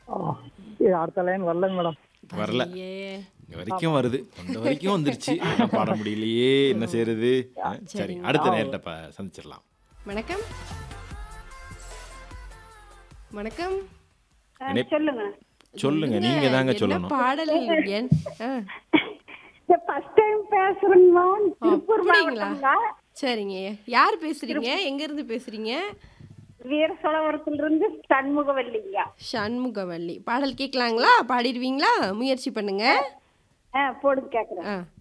ஆ, இது அடுத்த லைன் வரலங்க மேடம் வரல ஐயே இங்க வரைக்கும் வருது இந்த வரைக்கும் வந்துருச்சு ஆனா பாட முடியலையே என்ன செய்யறது ஆ, சரி அடுத்த நேரத்தை ப சந்திச்சிடலாம் வணக்கம் வணக்கம் இணைப்- சொல்லுங்க சொல்லுங்க நீங்க தாங்க என்ன சொல்லணும் பாடல் என் ஆ, ஃபர்ஸ்ட் டைம் பேசுறேங்கம்மா திருப்பூர் அப்படிங்களா மாவட்டங்களா சரிங்க யார் பேசுறீங்க எங்க இருந்து பேசுறீங்க வீர சோழவரத்துல இருந்து சண்முகவல்லிங்க சண்முகவல்லி பாடல் கேட்கலாங்களா பாடிடுவீங்களா முயற்சி பண்ணுங்க ஆ போடுங்க கேக்குறேன் ஆ